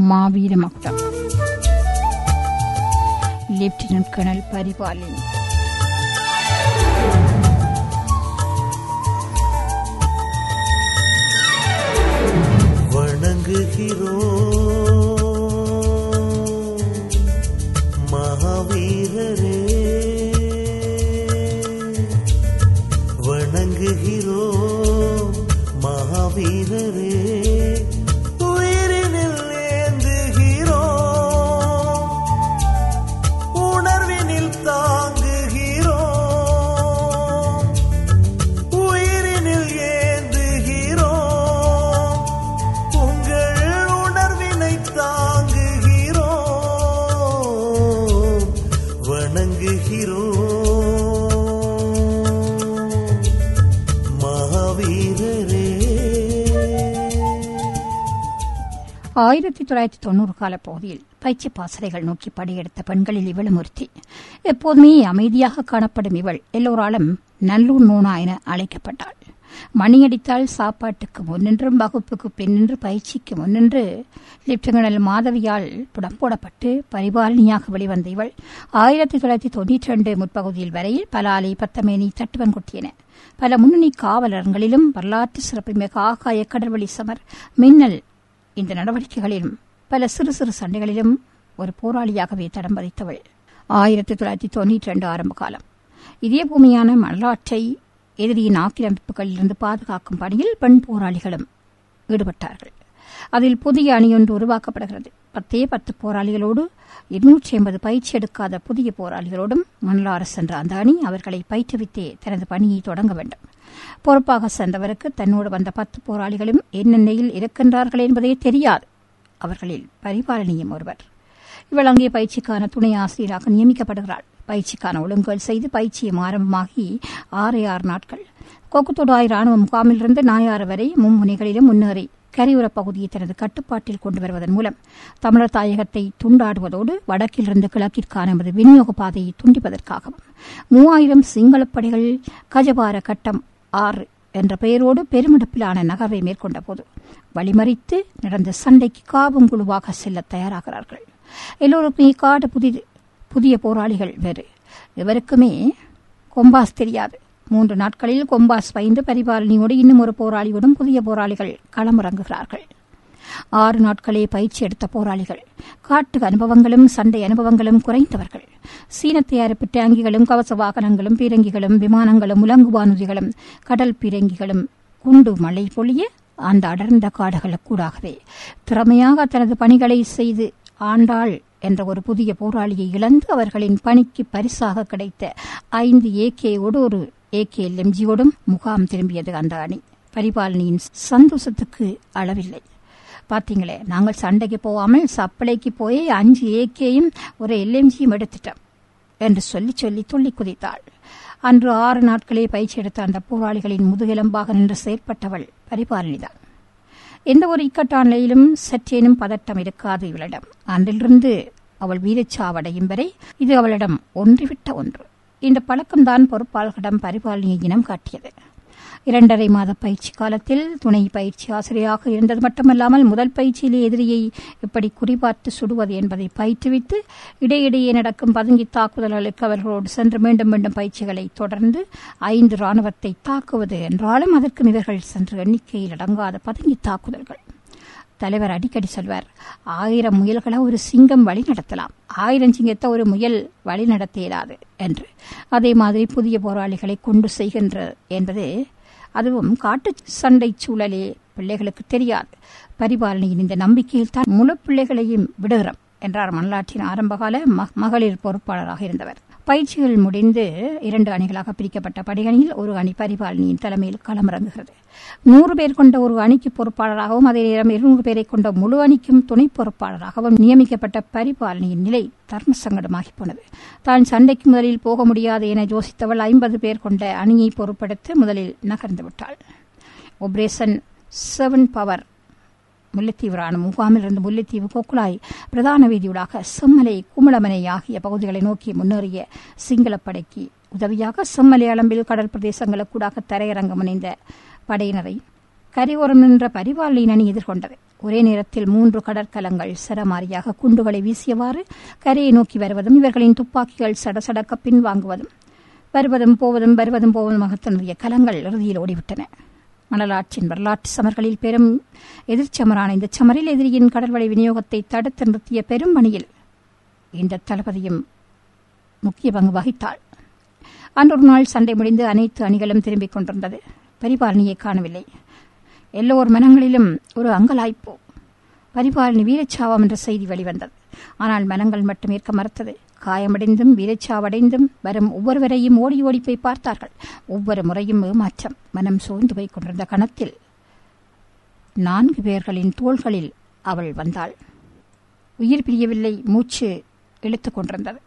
மாவீர மகுடம் lieutenant colonel பரிபாலின் வணங்குகிறோம் மகாவீரரே வணங்குகிறோம் மகாவீரரே உயிரினில் ஏந்துகிறோம் உணர்வினில் தாங்குகிறோம் உயிரினில் ஏந்துகிறோம் உங்கள் உணர்வினை தாங்குகிறோம் வணங்குகிறோம் மகாவீரரே ஆயிரத்தி தொள்ளாயிரத்தி தொண்ணூறு கால பகுதியில் பயிற்சி பாசறைகள் நோக்கி படையெடுத்த பெண்களில் இவளும் ஒருத்தி எப்போதுமே அமைதியாக காணப்படும் இவள் எல்லோராலும் நல்லூர் நோனா என அழைக்கப்பட்டாள் மணியடித்தால் சாப்பாட்டுக்கு முன்னின்றும் வகுப்புக்கு பின்னின்று பயிற்சிக்கு முன்னின்று லெப்டினல் மாதவியால் புடம் போடப்பட்டு பரிபாலனியாக வெளிவந்த இவள் ஆயிரத்தி தொள்ளாயிரத்தி தொன்னூற்றி ரெண்டு முற்பகுதியில் வரையில் பலாலை பத்தமேனி தட்டுவன் கொட்டியன பல முன்னணி காவலர்களிலும் வரலாற்று சிறப்புமிகு ஆகாய கடல்வழி சமர் மின்னல் இந்த நடவடிக்கைகளிலும் பல சிறு சிறு சண்டைகளிலும் ஒரு போராளியாகவே தடம் பதித்தவள் ஆயிரத்தி தொள்ளாயிரத்தி தொன்னூற்றி ரெண்டு ஆரம்ப காலம் இதே பூமியான வரலாற்றை எதிரியின் ஆக்கிரமிப்புகளிலிருந்து பாதுகாக்கும் பணியில் பெண் போராளிகளும் ஈடுபட்டார்கள் அதில் புதிய அணியொன்று உருவாக்கப்படுகிறது பத்தே பத்து போராளிகளோடு இருநூற்றி ஐம்பது பயிற்சி எடுக்காத புதிய போராளிகளோடும் மணலாறு சென்ற அந்த அணி அவர்களை பயிற்றுவித்தே தனது பணியை தொடங்க வேண்டும் பொறுப்பாக சென்றவருக்கு தன்னோடு வந்த பத்து போராளிகளும் என்ன நிலையில் இருக்கின்றார்கள் என்பதே தெரியாது அவர்களில் பரிபாலனியும் ஒருவர் இவள் அங்கே பயிற்சிக்கான துணை ஆசிரியராக நியமிக்கப்படுகிறாள் பயிற்சிக்கான ஒழுங்குகள் செய்து பயிற்சியும் ஆரம்பமாகி ஆறு ஆறு நாட்கள் கொக்குத்தொடாய் ராணுவ முகாமிலிருந்து நாயாறு வரை மும்முனைகளிலும் முன்னேறி கரையோரப் பகுதியை தனது கட்டுப்பாட்டில் கொண்டு வருவதன் மூலம் தமிழர் தாயகத்தை துண்டாடுவதோடு வடக்கிலிருந்து கிழக்கிற்கான எமது விநியோக பாதையை துண்டிப்பதற்காகவும் மூவாயிரம் சிங்களப் படைகள் கஜபார கட்டம் ஆறு என்ற பெயரோடு பெருமிடப்பிலான நகர்வை மேற்கொண்ட போது வழிமறித்து நடந்த சண்டைக்கு காவும் குழுவாக செல்ல தயாராகிறார்கள் எல்லோருக்குமே காடு புதிது புதிய போராளிகள் வேறு இவருக்குமே கொம்பாஸ் தெரியாது மூன்று நாட்களில் கொம்பாஸ் பயின்று பரிபாலனியோடு இன்னும் ஒரு போராளியோடும் புதிய போராளிகள் களமிறங்குகிறார்கள் ஆறு நாட்களே பயிற்சி எடுத்த போராளிகள் காட்டு அனுபவங்களும் சண்டை அனுபவங்களும் குறைந்தவர்கள் சீன தயாரிப்பு டேங்கிகளும் கவச வாகனங்களும் பீரங்கிகளும் விமானங்களும் உலங்குவானுதிகளும் கடல் பீரங்கிகளும் குண்டு மழை பொழிய அந்த அடர்ந்த காடுகளுக்கூடாகவே திறமையாக தனது பணிகளை செய்து ஆண்டாள் என்ற ஒரு புதிய போராளியை இழந்து அவர்களின் பணிக்கு பரிசாக கிடைத்த ஐந்து ஏகேயோடு ஒரு ஏகே எல்எம்ஜியோடும் முகாம் திரும்பியது அந்த அணி பரிபாலனியின் சந்தோஷத்துக்கு அளவில்லை பாத்தீங்களே நாங்கள் சண்டைக்கு போகாமல் சப்பளைக்கு போய் அஞ்சு ஏகேயும் ஒரு எல்எம்ஜியும் எடுத்துட்டோம் என்று சொல்லி சொல்லி துள்ளி குதித்தாள் அன்று ஆறு நாட்களே பயிற்சி எடுத்த அந்த போராளிகளின் முதுகெலும்பாக நின்று செயற்பட்டவள் பரிபாலனிதான் எந்த ஒரு இக்கட்டான நிலையிலும் சற்றேனும் பதட்டம் இருக்காது இவளிடம் அன்றிலிருந்து அவள் வீரச்சாவடையும் வரை இது அவளிடம் ஒன்றிவிட்ட ஒன்று இந்த பழக்கம்தான் பொறுப்பாளர்களிடம் பரிபாலனியை இனம் காட்டியது இரண்டரை மாத பயிற்சி காலத்தில் துணை பயிற்சி ஆசிரியராக இருந்தது மட்டுமல்லாமல் முதல் பயிற்சியிலே எதிரியை எப்படி குறிபார்த்து சுடுவது என்பதை பயிற்றுவித்து இடையிடையே நடக்கும் பதுங்கி தாக்குதல்களுக்கு அவர்களோடு சென்று மீண்டும் மீண்டும் பயிற்சிகளை தொடர்ந்து ஐந்து ராணுவத்தை தாக்குவது என்றாலும் அதற்கும் இவர்கள் சென்று எண்ணிக்கையில் அடங்காத பதுங்கி தாக்குதல்கள் தலைவர் அடிக்கடி சொல்வார் ஆயிரம் முயல்களை ஒரு சிங்கம் வழி நடத்தலாம் ஆயிரம் சிங்கத்தை ஒரு முயல் வழி நடத்த இயலாது என்று அதே மாதிரி புதிய போராளிகளை கொண்டு செய்கின்ற என்பது அதுவும் காட்டு சண்டை சூழலே பிள்ளைகளுக்கு தெரியாது பரிபாலனையின் இந்த நம்பிக்கையில் தான் முழு பிள்ளைகளையும் விடுகிறோம் என்றார் மல்லாற்றின் ஆரம்பகால மகளிர் பொறுப்பாளராக இருந்தவர் பயிற்சிகள் முடிந்து இரண்டு அணிகளாக பிரிக்கப்பட்ட படையணியில் ஒரு அணி பரிபாலனியின் தலைமையில் களமிறங்குகிறது நூறு பேர் கொண்ட ஒரு அணிக்கு பொறுப்பாளராகவும் அதே நேரம் இருநூறு பேரை கொண்ட முழு அணிக்கும் துணை பொறுப்பாளராகவும் நியமிக்கப்பட்ட பரிபாலனியின் நிலை தர்ம சங்கடமாகி போனது தான் சண்டைக்கு முதலில் போக முடியாது என யோசித்தவள் ஐம்பது பேர் கொண்ட அணியை பொறுப்படுத்த முதலில் நகர்ந்து விட்டாள் ஆபரேஷன் செவன் பவர் முல்லைத்தீவு ராணுவ முகாமிலிருந்து முல்லைத்தீவு கொக்குலாய் பிரதான வீதியூடாக செம்மலை குமளமனை ஆகிய பகுதிகளை நோக்கி முன்னேறிய சிங்களப்படைக்கு உதவியாக செம்மலை அளம்பில் கடல் பிரதேசங்களுக்கூடாக தரையிறங்க முனைந்த படையினரை கரையோரம் நின்ற பரிவாளின் அணி எதிர்கொண்டது ஒரே நேரத்தில் மூன்று கடற்கலங்கள் சரமாரியாக குண்டுகளை வீசியவாறு கரையை நோக்கி வருவதும் இவர்களின் துப்பாக்கிகள் சடசடக்க பின்வாங்குவதும் வருவதும் போவதும் வருவதும் போவதுமாக தன்னுடைய கலங்கள் இறுதியில் ஓடிவிட்டன மணலாற்றின் வரலாற்று சமர்களில் பெரும் எதிர்ச்சமரான இந்த சமரில் எதிரியின் கடல்வழி விநியோகத்தை தடுத்து நிறுத்திய பெரும் பணியில் இந்த தளபதியும் முக்கிய பங்கு வகித்தாள் அன்றொரு நாள் சண்டை முடிந்து அனைத்து அணிகளும் திரும்பிக் கொண்டிருந்தது பரிபாலனியை காணவில்லை எல்லோர் மனங்களிலும் ஒரு அங்கலாய்ப்பு பரிபாலனி வீரச்சாவம் என்ற செய்தி வெளிவந்தது ஆனால் மனங்கள் மட்டும் ஏற்க மறுத்தது காயமடைந்தும் வீரச்சாவடைந்தும் வரும் ஒவ்வொருவரையும் ஓடி ஓடி போய் பார்த்தார்கள் ஒவ்வொரு முறையும் ஏமாற்றம் மனம் சோர்ந்து போய் கொண்டிருந்த கணத்தில் நான்கு பேர்களின் தோள்களில் அவள் வந்தாள் உயிர் பிரியவில்லை மூச்சு இழுத்துக் கொண்டிருந்தது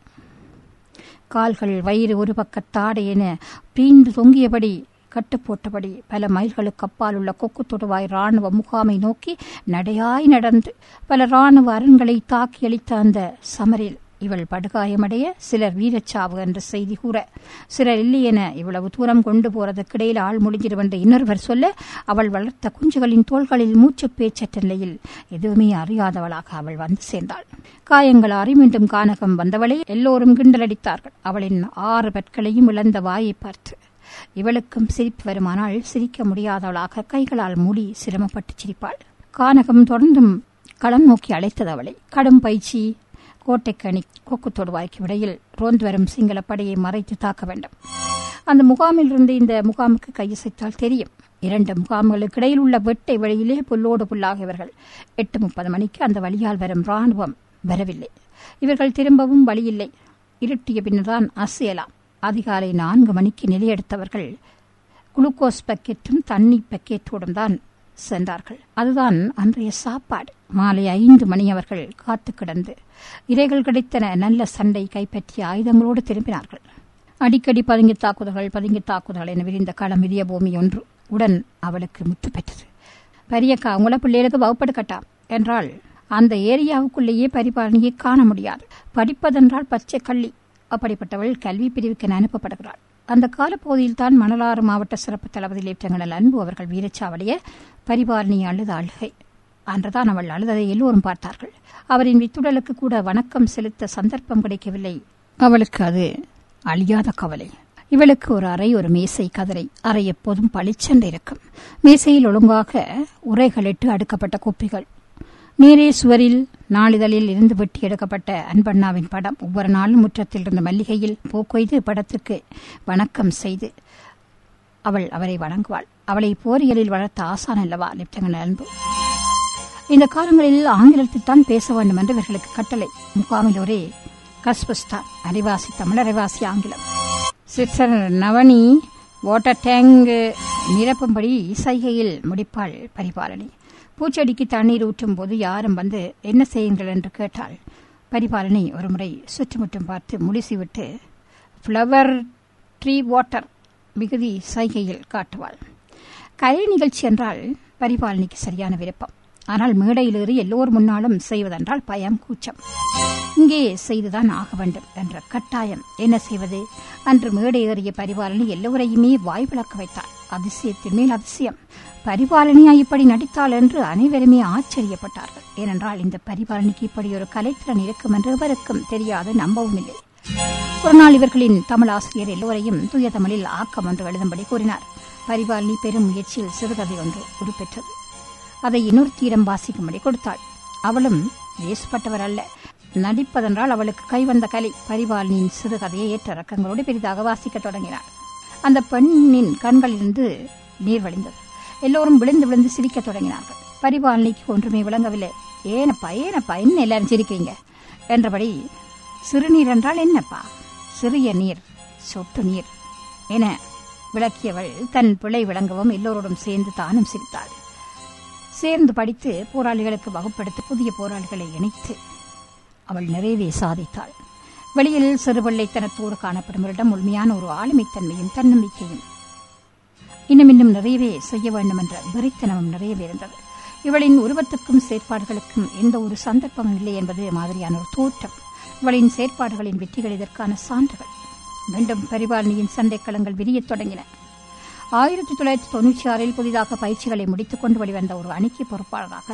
கால்கள் வயிறு ஒரு பக்க தாடை என பீந்து தொங்கியபடி கட்டுப்போட்டபடி பல மைல்களுக்கு அப்பால் உள்ள கொக்கு தொடுவாய் ராணுவ முகாமை நோக்கி நடையாய் நடந்து பல ராணுவ அரண்களை தாக்கி அளித்த அந்த சமரில் இவள் படுகாயமடைய சிலர் வீரச்சாவு என்ற செய்தி கூற சிலர் இல்லையென இவ்வளவு தூரம் கொண்டு போறதுக்கிடையில் ஆள் முடிஞ்சிடும் என்று இன்னொருவர் சொல்ல அவள் வளர்த்த குஞ்சுகளின் தோள்களில் மூச்சு பேச்சற்ற நிலையில் எதுவுமே அறியாதவளாக அவள் வந்து சேர்ந்தாள் காயங்கள் அறி மீண்டும் கானகம் வந்தவளை எல்லோரும் கிண்டலடித்தார்கள் அவளின் ஆறு பற்களையும் இழந்த வாயை பார்த்து இவளுக்கும் சிரிப்பு வருமானால் சிரிக்க முடியாதவளாக கைகளால் மூடி சிரமப்பட்டு சிரிப்பாள் கானகம் தொடர்ந்தும் களம் நோக்கி அழைத்தது அவளை கடும் பயிற்சி கோட்டைக்கணி கொக்கு தொடுவாய்க்கு இடையில் ரோந்து வரும் சிங்கள படையை மறைத்து தாக்க வேண்டும் அந்த முகாமில் இருந்து இந்த முகாமுக்கு கையசைத்தால் தெரியும் இரண்டு முகாம்களுக்கு இடையில் உள்ள வெட்டை வழியிலே புல்லோடு புல்லாகியவர்கள் எட்டு முப்பது மணிக்கு அந்த வழியால் வரும் ராணுவம் வரவில்லை இவர்கள் திரும்பவும் வழியில்லை இருட்டிய பின்னர்தான் அசையலாம் அதிகாலை நான்கு மணிக்கு நிலையெடுத்தவர்கள் குளுக்கோஸ் பக்கெட்டும் தண்ணி பக்கெட்டோடும் தான் சென்றார்கள் அதுதான் அன்றைய சாப்பாடு மாலை ஐந்து மணி அவர்கள் காத்து கிடந்து இரைகள் கிடைத்தன நல்ல சண்டை கைப்பற்றிய ஆயுதங்களோடு திரும்பினார்கள் அடிக்கடி பதுங்கி தாக்குதல்கள் பதுங்கி தாக்குதல் என விரிந்த களம் விதிய பூமி ஒன்று உடன் அவளுக்கு முற்று பெற்றது பெரியக்கா உங்கள பிள்ளைகளுக்கு வகுப்படுக்கட்டாம் என்றால் அந்த ஏரியாவுக்குள்ளேயே பரிபாலனையை காண முடியாது படிப்பதென்றால் பச்சை கள்ளி அப்படிப்பட்டவள் கல்வி பிரிவுக்கு அனுப்பப்படுகிறாள் அந்த காலப்பகுதியில் தான் மணலாறு மாவட்ட சிறப்பு தளபதி லெப்டினல் அன்பு அவர்கள் வீரச்சாவடைய பரிபாலனி அழுத அழுகை அன்றுதான் அவள் அழுததை எல்லோரும் பார்த்தார்கள் அவரின் வித்துடலுக்கு கூட வணக்கம் செலுத்த சந்தர்ப்பம் கிடைக்கவில்லை அவளுக்கு அது அழியாத கவலை இவளுக்கு ஒரு அறை ஒரு மேசை கதரை அறை எப்போதும் பளிச்சென்று இருக்கும் மேசையில் ஒழுங்காக உரைகளிட்டு அடுக்கப்பட்ட குப்பிகள் நேரே சுவரில் நாளிதழில் இருந்து வெட்டி எடுக்கப்பட்ட அன்பண்ணாவின் படம் ஒவ்வொரு நாளும் முற்றத்தில் இருந்த மல்லிகையில் பூக்கொய்து படத்துக்கு வணக்கம் செய்து அவள் அவரை வணங்குவாள் அவளை போரியலில் வளர்த்த ஆசான் அல்லவா லெப்டினன்ட் அன்பு இந்த காலங்களில் ஆங்கிலத்தில் தான் பேச வேண்டும் என்று இவர்களுக்கு கட்டளை முகாமில் ஒரே கஸ்பஸ்தான் அரைவாசி தமிழ் அரைவாசி ஆங்கிலம் சிஸ்டர் நவனி வாட்டர் டேங்க் நிரப்பும்படி சைகையில் முடிப்பாள் பரிபாலனி பூச்செடிக்கு தண்ணீர் ஊற்றும் போது யாரும் வந்து என்ன செய்யுங்கள் என்று கேட்டாள் பரிபாலனி ஒருமுறை சுற்றுமுற்றும் பார்த்து முடிசிவிட்டு ஃப்ளவர் ட்ரீ வாட்டர் மிகுதி சைகையில் காட்டுவாள் கலை நிகழ்ச்சி என்றால் பரிபாலனிக்கு சரியான விருப்பம் ஆனால் மேடையில் ஏறி எல்லோர் முன்னாலும் செய்வதென்றால் பயம் கூச்சம் இங்கே செய்துதான் ஆக வேண்டும் என்ற கட்டாயம் என்ன செய்வது அன்று மேடை ஏறிய பரிபாலனி எல்லோரையுமே வாய் விளக்க வைத்தாள் அதிசயத்தின் மேல் அதிசயம் பரிபாலனியா இப்படி நடித்தாள் என்று அனைவருமே ஆச்சரியப்பட்டார்கள் ஏனென்றால் இந்த பரிபாலனிக்கு இப்படி ஒரு கலைத்திறன் இருக்கும் என்று எவருக்கும் தெரியாது நம்பவும் இல்லை ஒரு நாள் இவர்களின் தமிழ் ஆசிரியர் எல்லோரையும் தூய தமிழில் ஆக்கம் ஒன்று எழுதும்படி கூறினார் பரிபாலனி பெரும் முயற்சியில் சிறுகதை ஒன்று உருப்பெற்றது அதை இன்னொருத்தியிடம் வாசிக்கும்படி கொடுத்தாள் அவளும் வேசுப்பட்டவர் அல்ல நடிப்பதென்றால் அவளுக்கு கைவந்த கலை பரிபாலனியின் சிறுகதையை ஏற்ற ரக்கங்களோடு பெரிதாக வாசிக்கத் தொடங்கினார் அந்த பெண்ணின் கண்களிலிருந்து நீர் வழிந்தது எல்லோரும் விழுந்து விழுந்து சிரிக்கத் தொடங்கினார்கள் பரிபாலனிக்கு ஒன்றுமே விளங்கவில்லை ஏனப்பா ஏனப்பா என்ன எல்லாரும் சிரிக்கிறீங்க என்றபடி சிறுநீர் என்றால் என்னப்பா சிறிய நீர் சொட்டு நீர் என விளக்கியவள் தன் பிழை விளங்கவும் எல்லோரோடும் சேர்ந்து தானும் சிரித்தாள் சேர்ந்து படித்து போராளிகளுக்கு வகுப்படுத்தி புதிய போராளிகளை இணைத்து அவள் நிறைவே சாதித்தாள் வெளியில் சிறுபிள்ளைத்தனத்தோடு காணப்படும் இடம் உண்மையான ஒரு ஆளுமைத்தன்மையும் தன்னம்பிக்கையும் இன்னும் இன்னும் நிறையவே செய்ய வேண்டும் என்ற வெறித்தனமும் நிறையவே இருந்தது இவளின் உருவத்துக்கும் செயற்பாடுகளுக்கும் எந்த ஒரு சந்தர்ப்பமும் இல்லை என்பது மாதிரியான ஒரு தோற்றம் இவளின் செயற்பாடுகளின் வெற்றிகள் இதற்கான சான்றுகள் மீண்டும் பரிபாலனியின் சண்டைக்களங்கள் விரியத் தொடங்கின ஆயிரத்தி தொள்ளாயிரத்தி தொன்னூற்றி ஆறில் புதிதாக பயிற்சிகளை முடித்துக் கொண்டு வெளிவந்த ஒரு அணிக்கு பொறுப்பாளராக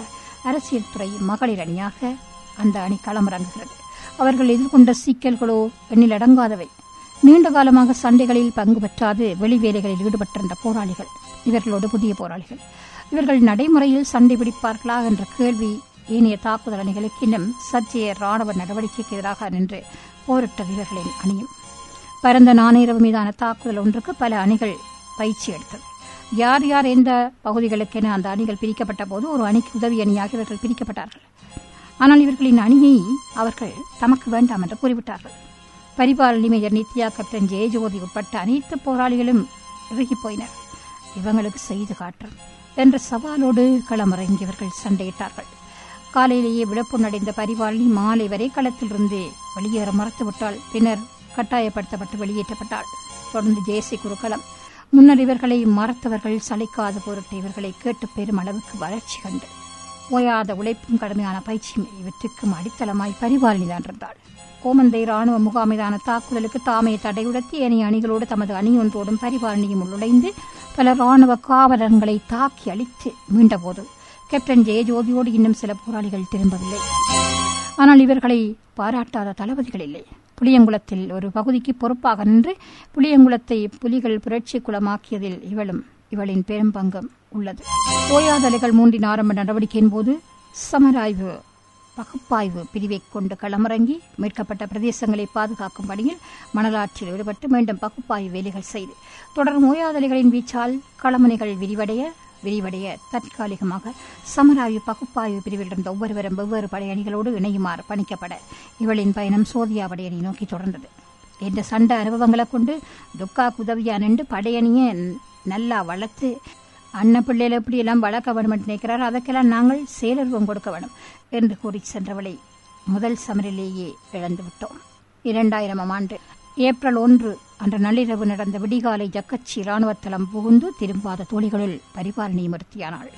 அரசியல் துறை மகளிர் அணியாக அந்த அணி களமிறங்குகிறது அவர்கள் எதிர்கொண்ட சிக்கல்களோ எண்ணில் அடங்காதவை நீண்ட காலமாக சண்டைகளில் பங்கு பெற்றாது வெளி வேலைகளில் ஈடுபட்டிருந்த போராளிகள் இவர்களோடு புதிய போராளிகள் இவர்கள் நடைமுறையில் சண்டை பிடிப்பார்களா என்ற கேள்வி ஏனைய தாக்குதல் அணிகளுக்கு இன்னும் சர்ச்சைய ராணுவ நடவடிக்கைக்கு எதிராக நின்று போரிட்டது இவர்களின் அணியும் பரந்த நாணயரவு மீதான தாக்குதல் ஒன்றுக்கு பல அணிகள் பயிற்சி எடுத்தது யார் யார் எந்த பகுதிகளுக்கென அந்த அணிகள் பிரிக்கப்பட்ட போது ஒரு அணிக்கு உதவி அணியாக இவர்கள் பிரிக்கப்பட்டார்கள் ஆனால் இவர்களின் அணியை அவர்கள் தமக்கு வேண்டாம் என்று கூறிவிட்டார்கள் பரிபாலனி மேஜர் நித்யா கேப்டன் ஜெயஜோதி உட்பட்ட அனைத்து போராளிகளும் இறுகிப் போயினர் இவங்களுக்கு செய்து காட்டுறோம் என்ற சவாலோடு களமிறங்கியவர்கள் சண்டையிட்டார்கள் காலையிலேயே விழப்புணடைந்த பரிபாலனி மாலை வரை களத்திலிருந்து வெளியேற மறுத்துவிட்டால் பின்னர் கட்டாயப்படுத்தப்பட்டு வெளியேற்றப்பட்டாள் தொடர்ந்து ஜேசி குருக்களம் முன்னர் இவர்களை மறத்தவர்கள் சளைக்காத பொருட்டு இவர்களை கேட்டு பெரும் அளவுக்கு வளர்ச்சி கண்டு ஓயாத உழைப்பும் கடுமையான பயிற்சியும் இவற்றுக்கும் அடித்தளமாய் பரிபாலனிதான் இருந்தாள் கோமந்தை ராணுவ முகாமிதான தாக்குதலுக்கு தாமே தடையுடத்தி ஏனைய அணிகளோடு தமது அணி ஒன்றோடும் பரிபாலனியும் உள்ளுழைந்து பல ராணுவ காவலர்களை தாக்கி அழித்து மீண்டபோது கேப்டன் ஜெயஜோதியோடு இன்னும் சில போராளிகள் திரும்பவில்லை ஆனால் இவர்களை பாராட்டாத தளபதிகள் இல்லை புளியங்குளத்தில் ஒரு பகுதிக்கு பொறுப்பாக நின்று புளியங்குளத்தை புலிகள் புரட்சி குளமாக்கியதில் இவளும் இவளின் பெரும் பங்கம் உள்ளது ஓயாதலைகள் மூன்றின் ஆரம்ப நடவடிக்கையின் போது சமராய்வு பகுப்பாய்வு பிரிவைக் கொண்டு களமிறங்கி மீட்கப்பட்ட பிரதேசங்களை பாதுகாக்கும் பணியில் மணலாற்றில் ஈடுபட்டு மீண்டும் பகுப்பாய்வு வேலைகள் செய்து தொடரும் ஓயாதலைகளின் வீச்சால் களமணிகள் விரிவடைய விரிவடைய தற்காலிகமாக சமராய்வு பகுப்பாய்வு பிரிவில் இருந்த ஒவ்வொருவரும் வெவ்வேறு படையணிகளோடு இணையுமாறு பணிக்கப்பட இவளின் பயணம் சோதியா படையணி நோக்கி தொடர்ந்தது என்ற சண்டை அனுபவங்களை கொண்டு துக்கா உதவியா நின்று படையணியை நல்லா வளர்த்து அண்ணன் பிள்ளையில எப்படி எல்லாம் வளர்க்க வேண்டும் என்று நினைக்கிறார் அதற்கெல்லாம் நாங்கள் செயலர்வம் கொடுக்க வேண்டும் என்று கூறி சென்றவளை முதல் சமரிலேயே இழந்து விட்டோம் இரண்டாயிரமாம் ஆண்டு ஏப்ரல் ஒன்று அன்று நள்ளிரவு நடந்த விடிகாலை ஜக்கச்சி ராணுவத்தளம் புகுந்து திரும்பாத தோழிகளுள் பரிபாலனி மறுத்தியானாள்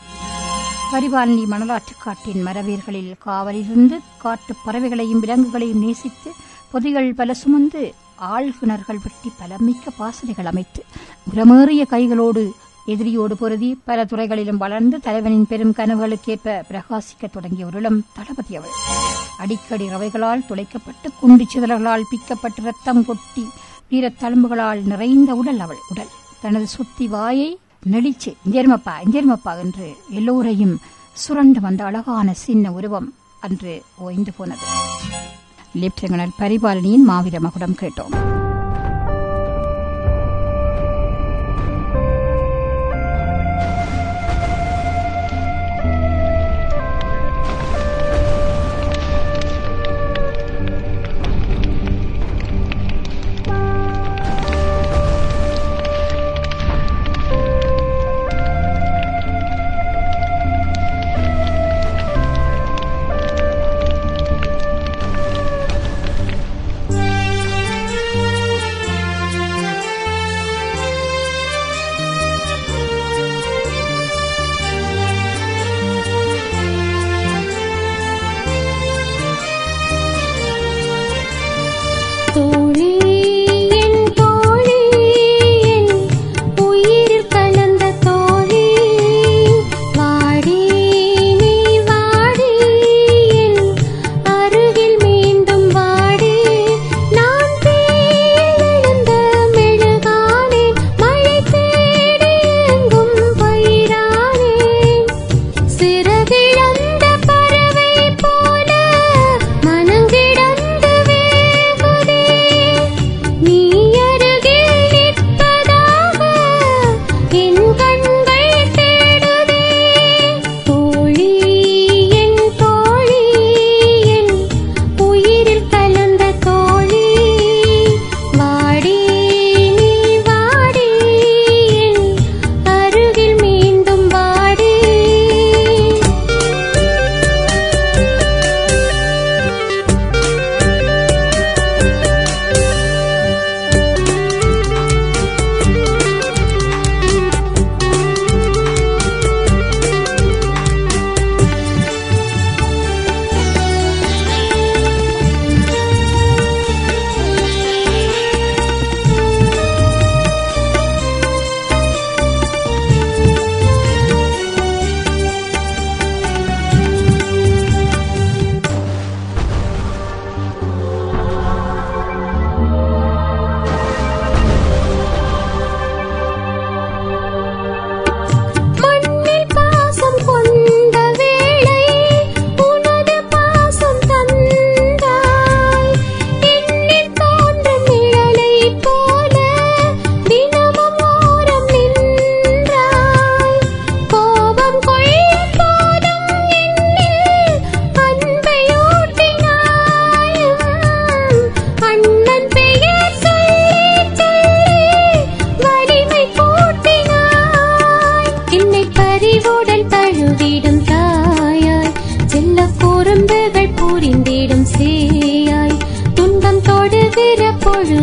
பரிபாலனி மணலாற்றுக் காட்டின் மரவேர்களில் காவலிருந்து காட்டுப் பறவைகளையும் விலங்குகளையும் நேசித்து பொதிகள் பல சுமந்து ஆழ்கிணர்கள் வெட்டி பலமிக்க பாசனைகள் அமைத்து உரமேறிய கைகளோடு எதிரியோடு பொருதி பல துறைகளிலும் வளர்ந்து தலைவனின் பெரும் கனவுகளுக்கேற்ப பிரகாசிக்கத் தொடங்கிய ஒரு இளம் தளபதி அவள் அடிக்கடி ரவைகளால் துளைக்கப்பட்டு குண்டு சிதறல்களால் பிக்கப்பட்டு ரத்தம் கொட்டி வீரத் தழும்புகளால் நிறைந்த உடல் அவள் உடல் தனது சுத்தி வாயை நெளிச்சு இஞ்சேர்மப்பா இஞ்சேர்மப்பா என்று எல்லோரையும் சுரண்டு வந்த அழகான சின்ன உருவம் அன்று ஓய்ந்து போனது லெப்டினல் பரிபாலனியின் மாவீர மகுடம் கேட்டோம்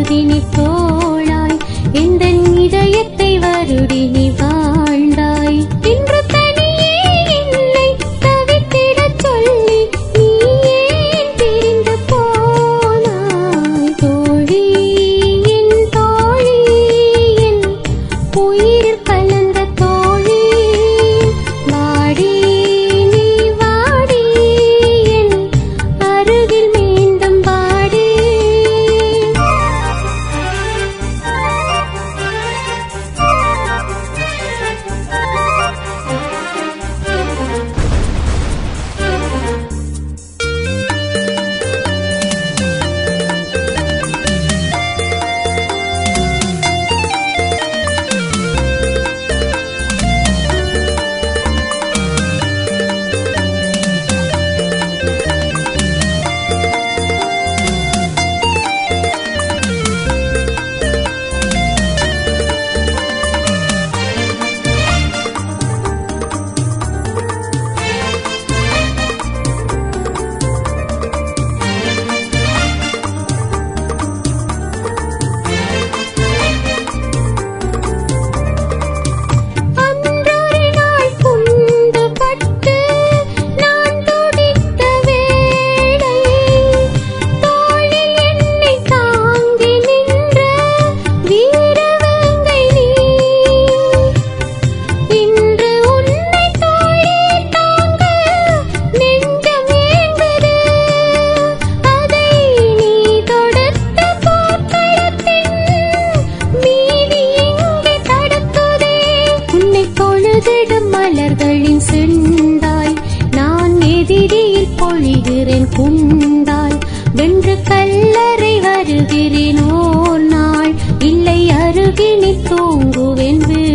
அருகினி தோளாய் எந்த இதயத்தை வருடி நீ வாழ்ந்தாய் இன்று தனியே என்னை தவித்திடச் சொல்லி நீ ஏன் பிரிந்து போனாய் தோழி என் தோழி என் உயிர் கலந்த தோழி வாடி நீ வாடி என் அருகில் மீண்டும் வாடி அன்றொரு நாள் குண்டு பட்டு நான் துடித்த வேளை தோளில் என்னை தாங்கி நின்ற வீரவேங்கை நீ இன்று உன்னை தோளே தாங்க நெஞ்சம் ஏங்குது அதை நீ தொடுத்த போர்க்களத்தின் மீதி எங்கே தடுக்குதே உன்னை பொழுதிடும் மலர்களின் செந்தாய் நான் எதிரியில் பொழிகிறேன் குந்தாய் வென்று கல்லறை வருகிறேன் ஓர் நாள் இல்லை அருகினில் தூங்குவேன்